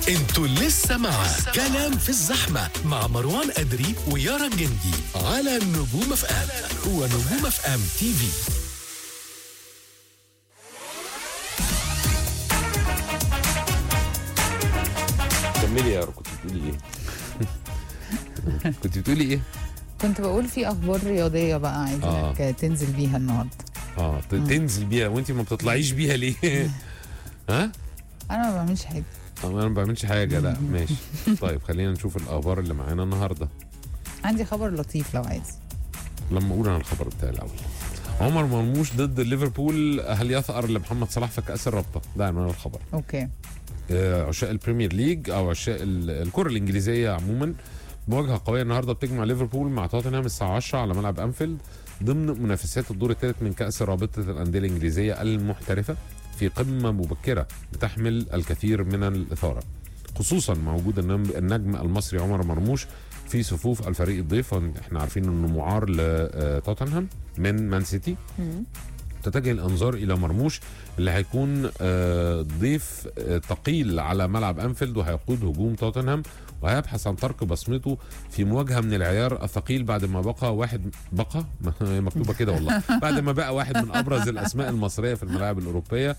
انتوا لسه مع كلام في الزحمة مع مروان أدري ويارا الجندي على نجوم اف ام هو نجوم اف ام تي في كملي يا رب كنت بتقولي ايه؟ كنت بتقولي ايه؟ كنت بقول في اخبار رياضيه بقى عايزك آه. تنزل بيها النهارده اه ت- تنزل بيها وانت ما بتطلعيش بيها ليه؟ ها؟ انا ما بعملش حاجه آه، انا ما بعملش حاجه لا ماشي طيب خلينا نشوف الاخبار اللي معانا النهارده عندي خبر لطيف لو عايز لما اقول انا الخبر بتاعي الاول عمر مرموش ضد ليفربول هل يثأر لمحمد صلاح في كأس الرابطة؟ ده عنوان الخبر. اوكي آه، عشاق البريمير ليج او عشاق ال- الكره الانجليزيه عموما مواجهه قويه النهارده بتجمع ليفربول مع توتنهام الساعه 10 على ملعب انفيلد ضمن منافسات الدور الثالث من كاس رابطه الانديه الانجليزيه المحترفه في قمه مبكره بتحمل الكثير من الاثاره خصوصا مع وجود النم- النجم المصري عمر مرموش في صفوف الفريق الضيف احنا عارفين انه معار لتوتنهام من مان سيتي تتجه الانظار الى مرموش اللي هيكون آه، ضيف آه، ثقيل على ملعب انفيلد وهيقود هجوم توتنهام وهيبحث عن ترك بصمته في مواجهه من العيار الثقيل بعد ما بقى واحد بقى مكتوبه كده والله بعد ما بقى واحد من ابرز الاسماء المصريه في الملاعب الاوروبيه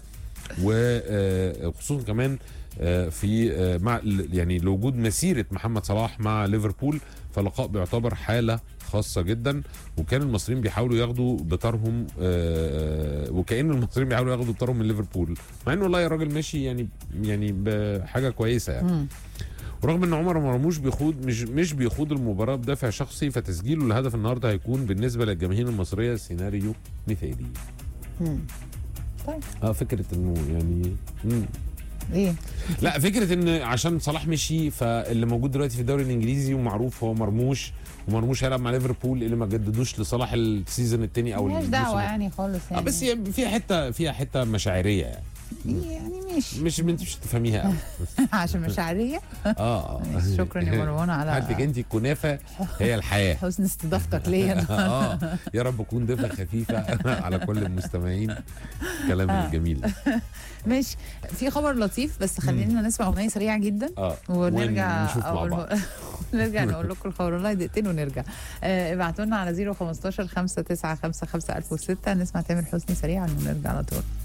وخصوصا كمان آه، في آه، مع يعني لوجود مسيره محمد صلاح مع ليفربول فاللقاء بيعتبر حاله خاصه جدا وكان المصريين بيحاولوا ياخدوا بطارهم آه، وكأن المصريين بيحاولوا ياخدوا بطارهم من ليفربول مع انه والله الراجل ماشي يعني يعني بحاجه كويسه يعني مم. ورغم ان عمر مرموش بيخوض مش مش بيخوض المباراه بدافع شخصي فتسجيله الهدف النهارده هيكون بالنسبه للجماهير المصريه سيناريو مثالي مم. طيب اه فكره انه يعني مم. ايه لا فكره ان عشان صلاح مشي فاللي موجود دلوقتي في الدوري الانجليزي ومعروف هو مرموش ومرموش هيلعب مع ليفربول اللي ما جددوش لصلاح السيزون الثاني او ملهاش الموسم دعوه يعني خالص اه يعني بس هي فيها حته فيها حته مشاعريه يعني يعني ماشي مش انت مش تفهميها قوي عشان مشاعريه اه اه شكرا يا مروان على حالتك انت الكنافه هي الحياه حسن استضافتك ليا اه يا رب اكون ضيفه خفيفه على كل المستمعين كلام الجميل ماشي في خبر لطيف بس خلينا نسمع اغنيه سريعه جدا اه ونرجع ونشوف مع أول بعض نرجع نقول لكم الخبر والله دقيقتين ونرجع آه، ابعتوا لنا على 015 595 5006 نسمع تامر حسني سريعا ونرجع على طول